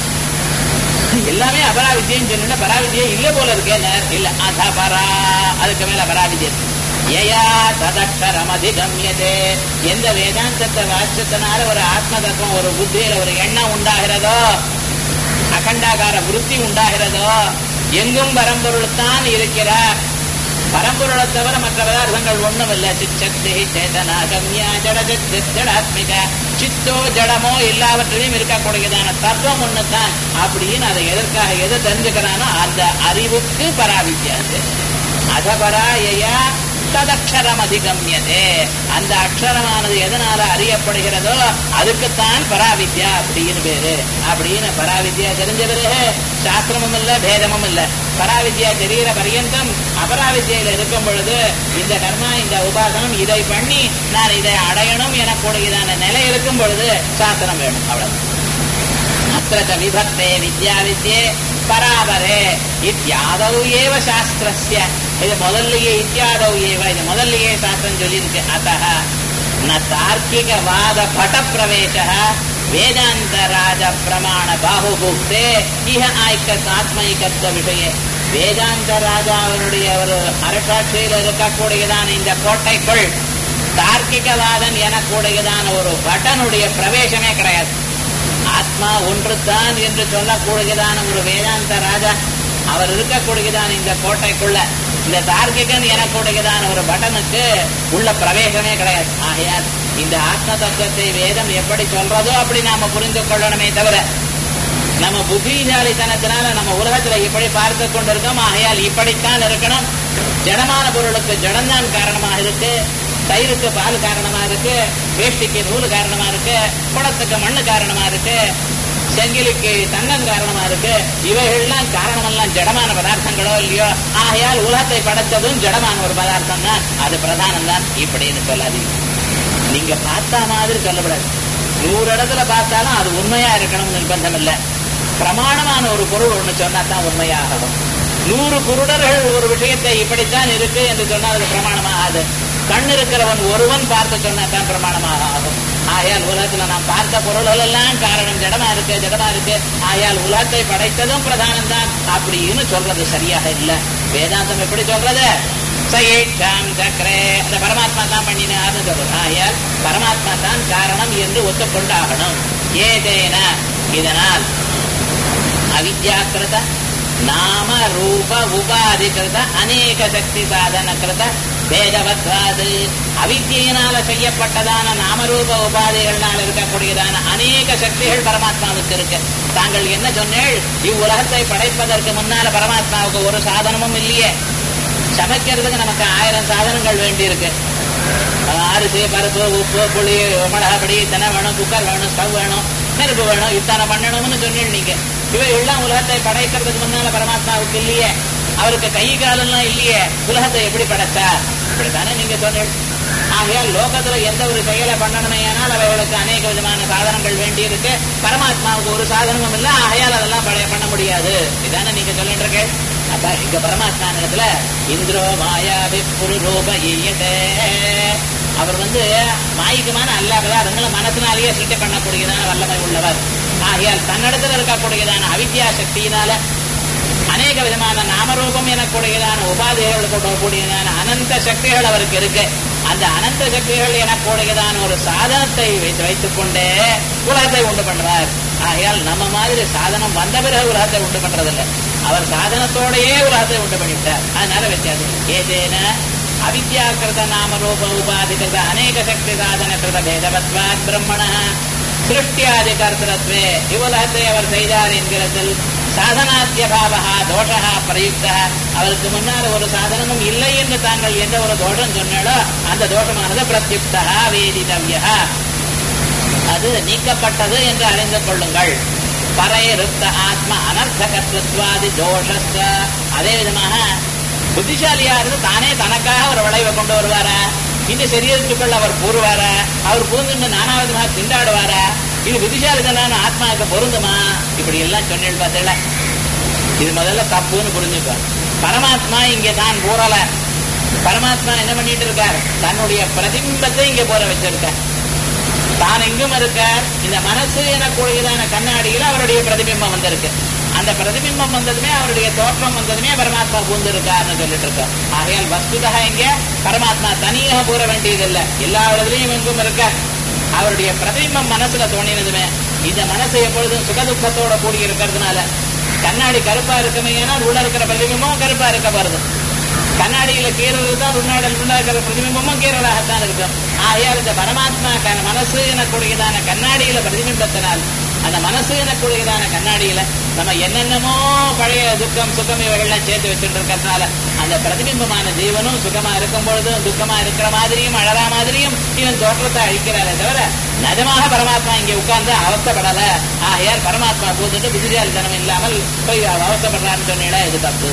எல்லாமே அபராவித்யன்னு சொன்னா பராவித்யை இல்ல போல இருக்கேன் இல்ல அத பரா அதுக்கு மேல பராவித்யம் ஏயா ததக்ஷரம் அதிகமியதே எந்த வேதாந்தத்தை வாசிச்சதுனால ஒரு ஆத்ம தத்துவம் ஒரு புத்தியில ஒரு எண்ணம் உண்டாகிறதோ அகண்டாகார விருத்தி உண்டாகிறதோ எங்கும் பரம்பொருள் தான் இருக்கிறார் பரம்பொருளை தவிர மற்ற பதார்த்தங்கள் ஒண்ணும் இல்ல சிச்சக்தி சேதனா கம்யா ஜட ஜடாத்மிக சித்தோ ஜடமோ எல்லாவற்றிலையும் இருக்கக்கூடியதான தத்துவம் ஒண்ணுதான் அப்படின்னு அதை எதற்காக எதை தெரிஞ்சுக்கிறானோ அந்த அறிவுக்கு பராவித்யாது அதபராயா ததக்ஷரம் அதிகமியதே அந்த அக்ஷரமானது எதனால அறியப்படுகிறதோ அதுக்குத்தான் பராவித்யா அப்படின்னு பேரு அப்படின்னு பராவித்யா தெரிஞ்ச பிறகு சாஸ்திரமும் இல்ல பேதமும் இல்ல பராவித்யா தெரிகிற பரியந்தம் அபராவித்யில இருக்கும் பொழுது இந்த கர்மா இந்த உபாசனம் இதை பண்ணி நான் இதை அடையணும் எனக்கூடியதான நிலை இருக்கும் பொழுது சாஸ்திரம் வேணும் அவ்வளவு அத்திர விபக்தே வித்யா வித்யே பராபரே இத்தியாதவ் ஏவ சாஸ்திரஸ்ய இது முதல்லயே இத்தியாதவ் ஏவ இது முதல்லயே சாஸ்திரம் சொல்லியிருக்கு அத்தः ந தார்க்கிகவாத பட பிரவேச வேதாந்த ராஜ பிரமாண பாகுபூக்தே இஹ ஆய்க்க ஆத்மைக்கத்துவ விஷய வேதாந்த ராஜாவினுடைய ஒரு அரசாட்சியில் இருக்கக்கூடியதான இந்த கோட்டைக்குள் தார்க்கிகவாதன் எனக்கூடியதான ஒரு பட்டனுடைய பிரவேசமே கிடையாது ஆத்மா ஒன்றுதான் என்று சொல்லக்கூடியதான ஒரு வேதாந்த ராஜா அவர் இருக்கக்கூடியதான இந்த கோட்டைக்குள்ள இந்த தார்க்கிகன் எனக்கூடியதான ஒரு பட்டனுக்கு உள்ள பிரவேசமே கிடையாது ஆகையால் இந்த ஆத்ம தத்துவத்தை வேதம் எப்படி சொல்றதோ அப்படி நாம புரிந்து கொள்ளணுமே தவிர நம்ம புத்திசாலித்தனத்தினால நம்ம உலகத்துல இப்படி பார்த்து கொண்டிருக்கோம் ஆகையால் இப்படித்தான் இருக்கணும் ஜடமான பொருளுக்கு ஜடம்தான் காரணமாக இருக்கு தயிருக்கு பால் காரணமா இருக்கு வேஷ்டிக்கு நூல் காரணமா இருக்கு குளத்துக்கு மண்ணு காரணமா இருக்கு செங்கிலிக்கு தங்கம் காரணமா இருக்கு இவைகள்லாம் காரணமெல்லாம் ஜடமான பதார்த்தங்களோ இல்லையோ ஆகையால் உலகத்தை படைத்ததும் ஜடமான ஒரு பதார்த்தம் தான் அது பிரதானம் தான் இப்படின்னு சொல்லாதீங்க நீங்க பார்த்தா மாதிரி சொல்லக்கூடாது நூறு இடத்துல பார்த்தாலும் அது உண்மையா இருக்கணும் நிர்பந்தம் இல்லை பிரமாணமான ஒரு பொருள் ஒண்ணு சொன்னா தான் உண்மையாகணும் நூறு குருடர்கள் ஒரு விஷயத்தை இப்படித்தான் இருக்கு என்று சொன்னால் அது பிரமாணமாகாது கண் இருக்கிறவன் ஒருவன் பார்த்து சொன்னா தான் பிரமாணமாக ஆகும் ஆகையால் உலகத்துல நாம் பார்த்த பொருள்கள் எல்லாம் காரணம் ஜடமா இருக்கு ஜடமா இருக்கு ஆகையால் உலகத்தை படைத்ததும் பிரதானம் தான் அப்படின்னு சொல்றது சரியாக இல்லை வேதாந்தம் எப்படி சொல்றது சயேஷாம் சக்கரே அந்த பரமாத்மா தான் பண்ணினார்னு சொல்றது ஆகையால் பரமாத்மா தான் காரணம் என்று ஒத்துக்கொண்டாகணும் ஏதேன இதனால் அவித்யாக்கிருத நாம ரூப உபாதிகிருத அநேக சக்தி சாதன கிருத பேதவத்வாது அவித்தியினால செய்யப்பட்டதான நாமரூப உபாதிகள்னால இருக்கக்கூடியதான அநேக சக்திகள் பரமாத்மாவுக்கு இருக்கு தாங்கள் என்ன சொன்னேள் இவ்வுலகத்தை படைப்பதற்கு முன்னால பரமாத்மாவுக்கு ஒரு சாதனமும் இல்லையே சமைக்கிறதுக்கு நமக்கு ஆயிரம் சாதனங்கள் வேண்டி இருக்கு அரிசி பருப்பு உப்பு புளி மிளகாப்படி இத்தனை வேணும் குக்கர் வேணும் ஸ்டவ் வேணும் நெருப்பு வேணும் இத்தனை பண்ணணும்னு சொன்னீங்க நீங்க இவைகள்லாம் உலகத்தை படைக்கிறதுக்கு முன்னால பரமாத்மாவுக்கு இல்லையே அவருக்கு கை காலெல்லாம் இல்லையே உலகத்தை எப்படி படைச்சா இப்படித்தானே நீங்க சொன்னீங்க ஆகையால் லோகத்துல எந்த ஒரு செயலை பண்ணணுமே ஆனால் அவைகளுக்கு அநேக விதமான சாதனங்கள் வேண்டி இருக்கு பரமாத்மாவுக்கு ஒரு சாதனமும் இல்லை ஆகையால் அதெல்லாம் பழைய பண்ண முடியாது இதானே நீங்க சொல்லிட்டு இருக்க அப்ப இங்க பரமாத்மா இடத்துல இந்திரோ மாயாவி புருரூப ஈயதே அவர் வந்து மாயிக்கமான அல்லாதவர் அதனால மனசினாலேயே சிருஷ்டி பண்ணக்கூடியதான வல்லமை உள்ளவர் ஆகையால் தன்னிடத்தில் இருக்கக்கூடியதான அவித்யா சக்தியினால அநேக விதமான நாமரூபம் எனக்கூடியதான உபாதைகள் கொண்டக்கூடியதான அனந்த சக்திகள் அவருக்கு இருக்கு அந்த அனந்த சக்திகள் எனக்கூடியதான ஒரு சாதனத்தை வைத்து வைத்துக் கொண்டே உலகத்தை உண்டு பண்ணுவார் ஆகையால் நம்ம மாதிரி சாதனம் வந்த பிறகு உலகத்தை உண்டு பண்றதில்லை அவர் சாதனத்தோடையே உலகத்தை உண்டு பண்ணிவிட்டார் அதனால வித்தியாசம் ஏதேன அவித்யாக்கிருத நாமரூப உபாதிகிருத அநேக சக்தி சாதன கிருத பேதவத்வாத் பிரம்மண சிருஷ்டியாதி கர்த்தரத்வே இவ்வுலகத்தை அவர் செய்தார் என்கிறதில் சாதனாத்தியபாவா தோஷா பிரயுக்த அவருக்கு முன்னால் ஒரு சாதனமும் இல்லை என்று தாங்கள் எந்த ஒரு தோஷம் சொன்னாலோ அந்த தோஷமானது பிரத்யுக்தா வேதிதவ்யா அது நீக்கப்பட்டது என்று அறிந்து கொள்ளுங்கள் பரைருத்த ஆத்ம அனர்த்தகத்வாதி தோஷஸ்த அதே விதமாக புத்திசாலியா இருந்து தானே தனக்காக ஒரு விளைவை கொண்டு வருவாரா இந்த சரீரத்துக்குள்ள அவர் கூறுவாரா அவர் பூந்து நானாவதுமாக திண்டாடுவாரா இது புத்திசாலித்தனான ஆத்மாவுக்கு பொருந்துமா இப்படி எல்லாம் சொன்னேன் பார்த்தல இது முதல்ல தப்புன்னு புரிஞ்சுக்கோ பரமாத்மா இங்க தான் போறல பரமாத்மா என்ன பண்ணிட்டு இருக்கார் தன்னுடைய பிரதிபிம்பத்தை இங்க போற வச்சிருக்கார் தான் எங்கும் இருக்கார் இந்த மனசு எனக்கூடியதான கண்ணாடியில் அவருடைய பிரதிபிம்பம் வந்திருக்கு அந்த பிரதிபிம்பம் வந்ததுமே அவருடைய தோற்றம் வந்ததுமே பரமாத்மா பூந்திருக்கார்னு சொல்லிட்டு இருக்கார் ஆகையால் வஸ்துதா இங்க பரமாத்மா தனியாக கூற வேண்டியதில்லை எல்லா இடத்துலயும் எங்கும் இருக்கார் அவருடைய பிரதிபிம்பம் மனசுல தோணினதுமே இந்த மனசு எப்பொழுதும் சுகதுக்கத்தோட கூடி இருக்கிறதுனால கண்ணாடி கருப்பா இருக்குமே ஏன்னா உள்ள இருக்கிற பிரதிபிம்பமும் கருப்பா இருக்க வருது கண்ணாடியில கீரல் தான் உள்நாடல் உண்டாக்குற பிரதிபிம்பமும் கீரலாகத்தான் இருக்கும் ஆகையால் இந்த பரமாத்மா க- மனசு எனக்கூடியதான கண்ணாடியில பிரதிபிம்பத்தினால் அந்த மனசு எனக்கூடியதான கண்ணாடியில நம்ம என்னென்னமோ பழைய துக்கம் சுகம் இவைகள்லாம் சேர்த்து வச்சுட்டு இருக்கிறதுனால அந்த பிரதிபிம்பமான ஜீவனும் சுகமா இருக்கும் பொழுதும் துக்கமா இருக்கிற மாதிரியும் அழறா மாதிரியும் இவன் தோற்றத்தை அழிக்கிறாரே தவிர நிஜமாக பரமாத்மா இங்கே உட்கார்ந்து அவஸ்தைப்படல ஆகையால் பரமாத்மா கூத்துட்டு புத்திசாலித்தனம் இல்லாமல் போய் அவஸ்தைப்படுறான்னு சொன்னீங்களா இது தப்பு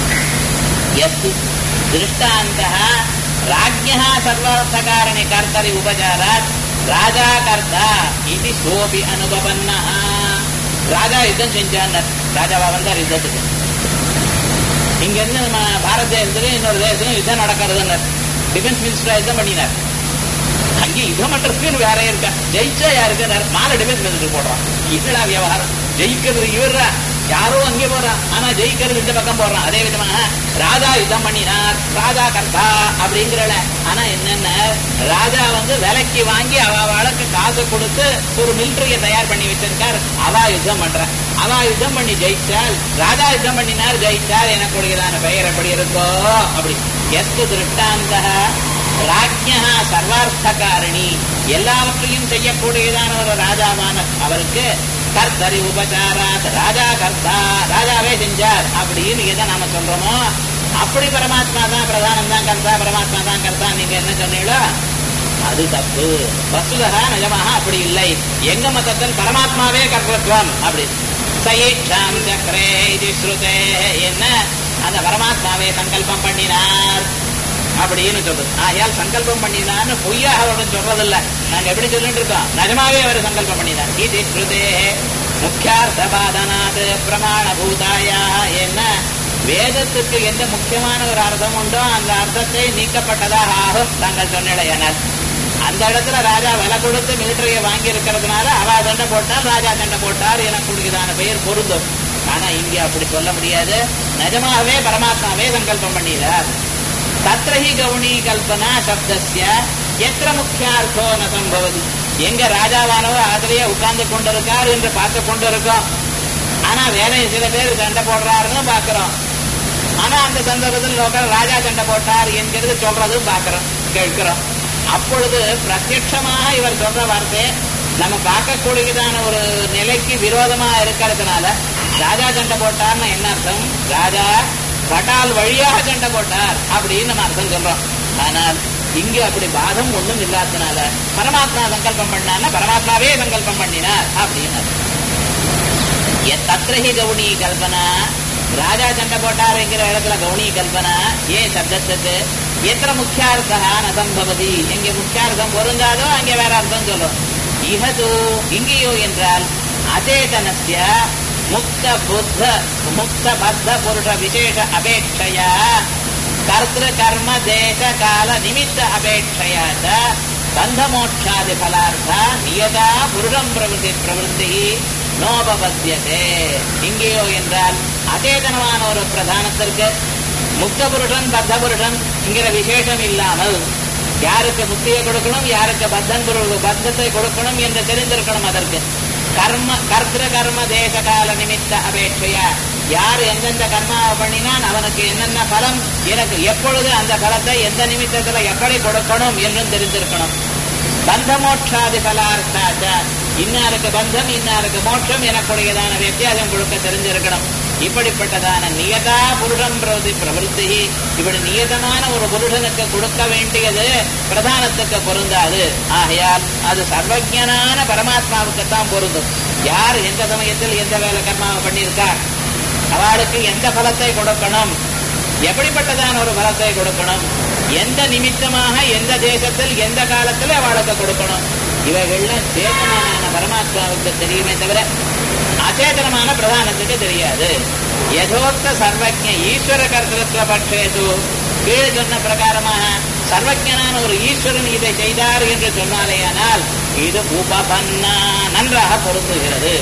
यस्तु दृष्टान्तः राज्ञः सर्वार्थकारणे कर्तरि उपचारात् ராஜா கர்த்தா இது சோபி அனுபவன்னா ராஜா யுத்தம் செஞ்சான் ராஜாவா வந்தார் யுத்தத்துக்கு இங்க இருந்து நம்ம பாரத தேசத்துலயும் இன்னொரு தேசத்துலயும் யுத்தம் நடக்கிறதுன்னு டிஃபென்ஸ் மினிஸ்டரா யுத்தம் பண்ணினார் அங்கே யுத்தம் பண்றதுக்கு வேற இருக்கா ஜெயிச்சா யாருக்கு மாலை டிஃபென்ஸ் மினிஸ்டர் போடுறான் என்னடா விவகாரம் ஜெயிக்கிறது இவர்ரா யாரோ அங்கே போறான் ஆனா ஜெயிக்கிறது இந்த பக்கம் போடுறான் அதே விதமாக ராஜா யுத்தம் பண்ணினார் ராஜா கர்த்தா அப்படிங்கிறல ஆனா என்னென்ன ராஜா வந்து விலைக்கு வாங்கி அவ அவளுக்கு காசு கொடுத்து ஒரு மிலிட்டரியை தயார் பண்ணி வச்சிருக்கார் அவா யுத்தம் பண்றான் அவா யுத்தம் பண்ணி ஜெயிச்சால் ராஜா யுத்தம் பண்ணினார் ஜெயிச்சால் எனக்குரியதான பெயர் எப்படி இருக்கோ அப்படி எஸ்து திருஷ்டாந்த ராஜ்யா சர்வார்த்தகாரிணி எல்லாவற்றையும் செய்யக்கூடியதான ஒரு ராஜாவான அவருக்கு கர்த்தரி உபசாராத் ராஜா கர்த்தா ராஜாவே செஞ்சார் அப்படின்னு எதை நாம சொல்றோமோ அப்படி பரமாத்மா தான் பிரதானம் தான் கர்த்தா பரமாத்மா தான் கர்த்தா நீங்க என்ன சொன்னீங்களோ அது தப்பு வசுதா நிஜமாக அப்படி இல்லை எங்க மதத்தில் பரமாத்மாவே கர்த்தத்துவம் அப்படி சயேஷாம் சக்கரே இது ஸ்ருதே என்ன அந்த பரமாத்மாவே சங்கல்பம் பண்ணினார் அப்படின்னு சொல்றது ஆகையால் சங்கல்பம் பண்ணினான்னு பொய்யாக அவருடன் சொல்றதில்ல நாங்க எப்படி சொல்லிட்டு இருக்கோம் நிஜமாவே அவர் சங்கல்பம் பண்ணினார் இது ஸ்ருதே முக்கியார்த்த பாதனாத் பிரமாண பூதாயா என்ன வேதத்துக்கு எந்த முக்கியமான ஒரு அர்த்தம் உண்டோ அந்த அர்த்தத்தை நீக்கப்பட்டதாக ஆகும் தாங்கள் சொன்னிடையானால் அந்த இடத்துல ராஜா விலை கொடுத்து மிலிட்டரியை வாங்கி இருக்கிறதுனால அவ சண்டை போட்டார் ராஜா சண்டை போட்டார் எனக்குரியதான பெயர் பொருந்தும் ஆனா இங்க அப்படி சொல்ல முடியாது நிஜமாகவே பரமாத்மாவே சங்கல்பம் பண்ணினார் தத்ரஹி கவுனி கல்பனா சப்தஸ்ய எத்திர முக்கியார்த்தோ ந சம்பவதி எங்க ராஜாவானவர் அதிலேயே உட்கார்ந்து கொண்டிருக்கார் என்று பார்த்து கொண்டிருக்கோம் ஆனா வேற சில பேர் சண்டை போடுறாருன்னு பாக்குறோம் ஆனா அந்த சந்தர்ப்பத்தில் லோக்கல் ராஜா சண்டை போட்டார் என்கிறது சொல்றதும் பாக்குறோம் கேட்கிறோம் அப்பொழுது பிரத்யட்சமாக இவர் சொல்ற வார்த்தை நம்ம பார்க்கக்கூடியதான ஒரு நிலைக்கு விரோதமா இருக்கிறதுனால ராஜா சண்டை போட்டார்னு என்ன அர்த்தம் ராஜா பட்டால் வழியாக சண்டை போட்டார் அப்படின்னு நம்ம அர்த்தம் சொல்றோம் ஆனால் இங்க அப்படி பாதம் ஒண்ணும் இல்லாதனால பரமாத்மா சங்கல்பம் பண்ணால பரமாத்மாவே சங்கல்பம் பண்ணினார் அப்படின்னு அர்த்தம். எ- தத்ரஹி கவுனி கல்பனா ராஜா சண்டை போட்டாருங்கிற இடத்துல கவுனி கல்பனா ஏன் சப்தத்துக்கு எத்தனை முக்கியார்த்தா நசம்பவதி எங்க முக்கியார்த்தம் பொருந்தாதோ அங்கே வேற அர்த்தம் சொல்லும் இஹது இங்கேயோ என்றால் அச்சேதனஸ்ய முக்த புத்த முக்த பத்த புருஷ விசேஷ அபேட்சையா கர்த்திரு கர்ம தேச கால நிமித்த அபேட்சையா ச பந்தமோட்சாதி பலார்த்த நியதா புருஷம் பிரவருத்தி பிரவருத்தி நோபபத்தியதே இங்கேயோ என்றால் அச்சேதனமான ஒரு பிரதானத்திற்கு முக்த புருஷன் பத்த புருஷன் என்கிற விசேஷம் இல்லாமல் யாருக்கு முக்தியை கொடுக்கணும் யாருக்கு பத்தன் பொருள் பத்தத்தை கொடுக்கணும் என்று தெரிந்திருக்கணும் அதற்கு கர்ம கர்த்திர கர்ம தேச கால நிமித்த அபேட்சையா யார் எந்தெந்த கர்மாவை பண்ணினான் அவனுக்கு என்னென்ன பலம் எனக்கு எப்பொழுது அந்த பலத்தை எந்த நிமித்தத்துல எப்படி கொடுக்கணும் என்றும் தெரிந்திருக்கணும் பந்த மோட்சாதி பலார்த்தாச்ச இன்னாருக்கு பந்தம் இன்னாருக்கு மோட்சம் எனக்குடையதான வித்தியாசம் கொடுக்க தெரிஞ்சிருக்கணும் இப்படிப்பட்டதான நியதா புருஷம் பிரவதி பிரவருத்தி இப்படி நியதமான ஒரு புருஷனுக்கு கொடுக்க வேண்டியது பிரதானத்துக்கு பொருந்தாது ஆகையால் அது சர்வஜனான பரமாத்மாவுக்குத்தான் பொருந்தும் யார் எந்த சமயத்தில் எந்த வேலை கர்மாவை பண்ணியிருக்கார் அவளுக்கு எந்த பலத்தை கொடுக்கணும் எப்படிப்பட்டதான ஒரு பலத்தை கொடுக்கணும் எந்த நிமித்தமாக எந்த தேசத்தில் எந்த காலத்தில் அவளுக்கு கொடுக்கணும் இவைகள்லாம் சேதனமான பரமாத்மாவுக்கு தெரியுமே தவிர அச்சேதனமான பிரதானத்துக்கு தெரியாது யதோக்த சர்வஜ ஈஸ்வர கர்த்தத்துவ பட்சேது கீழே சொன்ன பிரகாரமாக சர்வஜனான ஒரு ஈஸ்வரன் இதை செய்தார் என்று சொன்னாலேயானால் இது உபபன்னா நன்றாக பொருந்துகிறது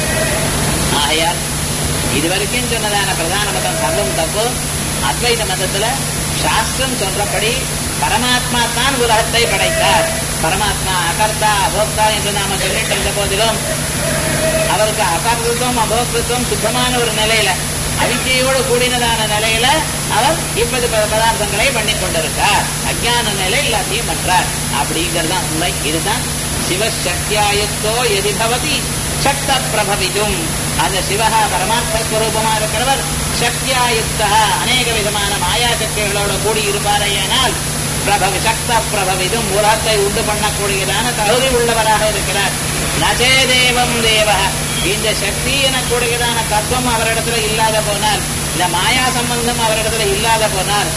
ஆகையால் இதுவரைக்கும் சொன்னதான பிரதான மதம் சர்வம் தப்பு அத்வைத மதத்துல சாஸ்திரம் சொல்றபடி பரமாத்மா தான் உலகத்தை படைத்தார் பரமாத்மா அகர்த்தா அபோக்தா என்று நாம சொல்லிட்டு இருந்த போதிலும் அவருக்கு அகர்த்தத்துவம் அபோக்தத்துவம் சுத்தமான ஒரு நிலையில அவிச்சையோடு கூடினதான நிலையில அவர் இப்பது பதார்த்தங்களை பண்ணி கொண்டிருக்கார் அஜான நிலை எல்லாத்தையும் பண்றார் அப்படிங்கிறது தான் உண்மை இதுதான் சிவசக்தியாயுக்தோ எதி பவதி சக்த பிரபவிதும் அந்த சிவகா பரமாத்ம ஸ்வரூபமா இருக்கிறவர் சக்தியாயுக்தா அநேக விதமான மாயா சக்திகளோடு கூடி இருப்பாரையானால் பிரபவி சக்த பிரபவிதும் உலகத்தை உண்டு பண்ணக்கூடியதான தகுதி உள்ளவராக இருக்கிறார் நச்சே தேவம் தேவ இந்த சக்தி எனக்கூடியதான தத்துவம் அவரிடத்துல இல்லாத போனால் இந்த மாயா சம்பந்தம் அவரிடத்துல இல்லாத போனால்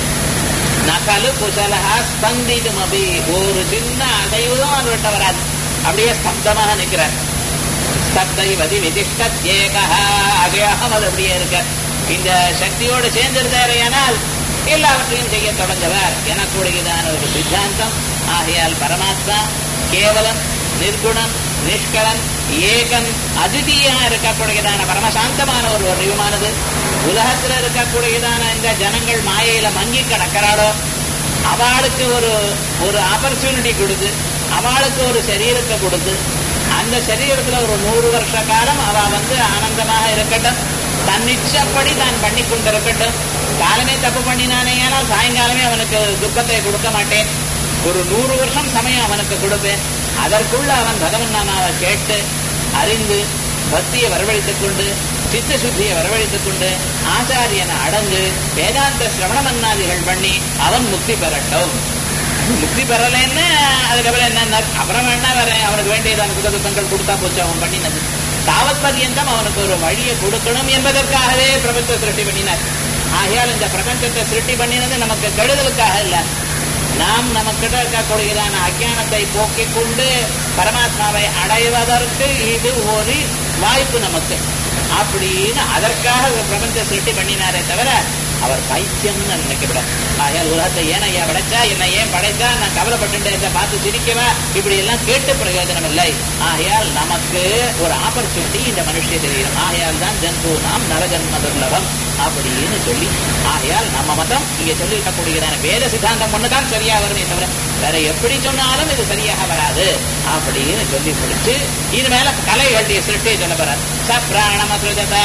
நகலு குசலகா ஸ்பந்திதும் அபி ஒரு சின்ன அசைவதும் அவர்கிட்ட வராது அப்படியே ஸ்தப்தமாக நிற்கிறார் ஸ்தப்தைவதி விதிஷ்டத்யேகா அகையாமல் அப்படியே இருக்க இந்த சக்தியோடு சேர்ந்திருந்தாரையானால் எல்லாவற்றையும் செய்ய தொடங்கவர் எனக்கூடியதான ஒரு சித்தாந்தம் ஆகையால் பரமாத்மா கேவலம் நிர்குணம் நிஷ்கலன் ஏகன் அதிதியா இருக்கக்கூடியதான பரமசாந்தமான ஒரு வடிவமானது உலகத்துல இருக்கக்கூடியதான இந்த ஜனங்கள் மாயையில மங்கி கிடக்கிறாளோ அவளுக்கு ஒரு ஒரு ஆப்பர்ச்சுனிட்டி கொடுத்து அவளுக்கு ஒரு சரீரத்தை கொடுத்து அந்த சரீரத்துல ஒரு நூறு வருஷ காலம் அவ வந்து ஆனந்தமாக இருக்கட்டும் தன்னிச்சப்படி தான் பண்ணி கொண்டிருக்கட்டும் காலமே தப்பு பண்ணினானே ஏனால் சாயங்காலமே அவனுக்கு துக்கத்தை கொடுக்க மாட்டேன் ஒரு நூறு வருஷம் சமயம் அவனுக்கு கொடுப்பேன் அதற்குள்ள அவன் பகவன் நாமாவை கேட்டு அறிந்து பக்தியை வரவழைத்துக் கொண்டு சித்த சுத்தியை வரவழைத்துக் கொண்டு ஆச்சாரியனை அடங்கு வேதாந்த சிரவண மன்னாதிகள் பண்ணி அவன் முக்தி பெறட்டும் முக்தி பெறலைன்னு அதுக்கப்புறம் என்ன அப்புறம் வேணா வேற அவனுக்கு வேண்டியதான சுக துக்கங்கள் கொடுத்தா போச்சு அவன் பண்ணினது தாவத் பர்யந்தம் அவனுக்கு ஒரு வழியை கொடுக்கணும் என்பதற்காகவே பிரபஞ்ச சிருஷ்டி பண்ணினார் ஆகையால் இந்த பிரபஞ்சத்தை சிருஷ்டி பண்ணினது நமக்கு கெடுதலுக்காக இல்லை நாம் நமக்கிட்ட இருக்கக்கூடியதான அஜானத்தை போக்கிக் கொண்டு பரமாத்மாவை அடைவதற்கு இது ஒரு வாய்ப்பு நமக்கு அப்படின்னு அதற்காக பிரபஞ்ச சிருஷ்டி பண்ணினாரே தவிர அவர் பைத்தியம்னு நினைக்கப்படாது ஆகையால் உலகத்தை ஏன் ஐயா படைச்சா என்னை ஏன் படைச்சா நான் கவலைப்பட்டு இதை பார்த்து சிரிக்கவா இப்படி எல்லாம் கேட்டு பிரயோஜனம் இல்லை ஆகையால் நமக்கு ஒரு ஆப்பர்ச்சுனிட்டி இந்த மனுஷ தெரியும் ஆகையால் தான் ஜந்து நாம் நரஜன்ம துர்லபம் அப்படின்னு சொல்லி ஆகையால் நம்ம மதம் இங்க சொல்லியிருக்கக்கூடியதான வேத சித்தாந்தம் ஒண்ணுதான் சரியா வருமே தவிர வேற எப்படி சொன்னாலும் இது சரியாக வராது அப்படின்னு சொல்லி முடிச்சு இது மேல கலைகளுடைய சிருஷ்டி சொல்ல போறார் ச பிராணமசுஜத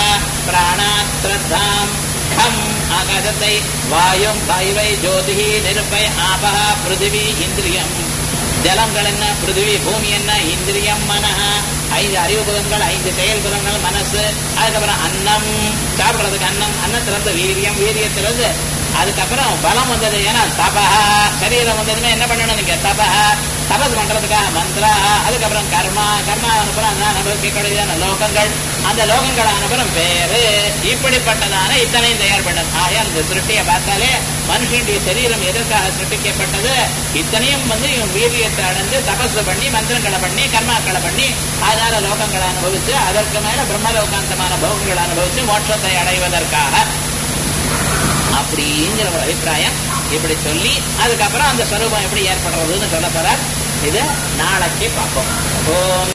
பிராணாத்ரதாம் கம் ஆகாசத்தை வாயும் வாயுவை ஜோதிகி நெருப்பை ஆபக பிருத்திவி இந்திரியம் ஜலங்கள் என்ன பிருத்திவி பூமி என்ன இந்திரியம் மனஹ ஐந்து அறிவுபுதங்கள் ஐந்து செயல்புதங்கள் மனசு அதுக்கப்புறம் அன்னம் சாப்பிடுறதுக்கு அன்னம் அன்னத்திலிருந்து வீரியம் வீரியத்திலிருந்து அதுக்கப்புறம் பலம் வந்தது ஏன்னா தபஹ சரீரம் வந்ததுமே என்ன பண்ணணும் நீங்க தபஹ தபஸ் பண்றதுக்காக மந்திரா அதுக்கப்புறம் கர்மா கர்மா அனுப்புறம் அந்த அனுபவிக்கக்கூடியதான லோகங்கள் அந்த லோகங்கள் அனுப்புறம் பேரு இப்படிப்பட்டதான இத்தனையும் தயார் பண்ணது ஆகையால் இந்த சிருஷ்டியை பார்த்தாலே மனுஷனுடைய சரீரம் எதற்காக சிருஷ்டிக்கப்பட்டது இத்தனையும் வந்து இவன் வீரியத்தை அடைந்து தபஸ் பண்ணி மந்திரங்களை பண்ணி கர்மாக்களை பண்ணி அதனால லோகங்களை அனுபவிச்சு அதற்கு மேல பிரம்மலோகாந்தமான போகங்களை அனுபவிச்சு மோட்சத்தை அடைவதற்காக அப்படிங்கிற ஒரு அபிப்பிராயம் இப்படி சொல்லி அதுக்கப்புறம் அந்த ஸ்வரூபம் எப்படி ஏற்படுறதுன்னு சொல்ல போறார் இது நாளைக்கு பார்ப்போம் ஓம்